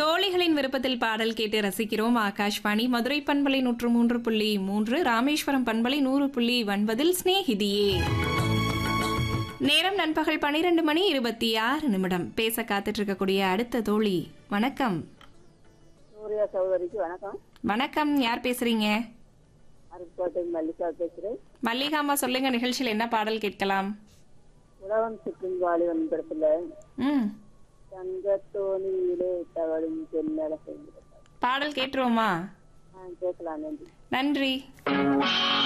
தோழிகளின் விருப்பத்தில் பாடல் கேட்டு ரசிக்கிறோம் ஆகாஷ்வாணி மதுரை பண்பலை நூற்று மூன்று புள்ளி மூன்று ராமேஸ்வரம் பண்பலை நூறு புள்ளி ஒன்பதில் ஸ்நேகிதியே நேரம் நண்பகல் பனிரெண்டு மணி இருபத்தி ஆறு நிமிடம் பேச காத்துட்டு இருக்கக்கூடிய அடுத்த தோழி வணக்கம் சூர்யா சகோதரிக்கு வணக்கம் வணக்கம் யார் பேசுறீங்க அருப்புக்கோட்டை மல்லிகா பேசுகிறேன் மல்லிகாமா சொல்லுங்க நிகழ்ச்சியில் என்ன பாடல் கேட்கலாம் உழவன் சுற்றும் வாலிபன் படத்துல ம் தங்கத்தோணியிலே தவழும் பெண்ணழகை பாடல் கேட்டுருவோமா கேட்கலாம் நன்றி நன்றி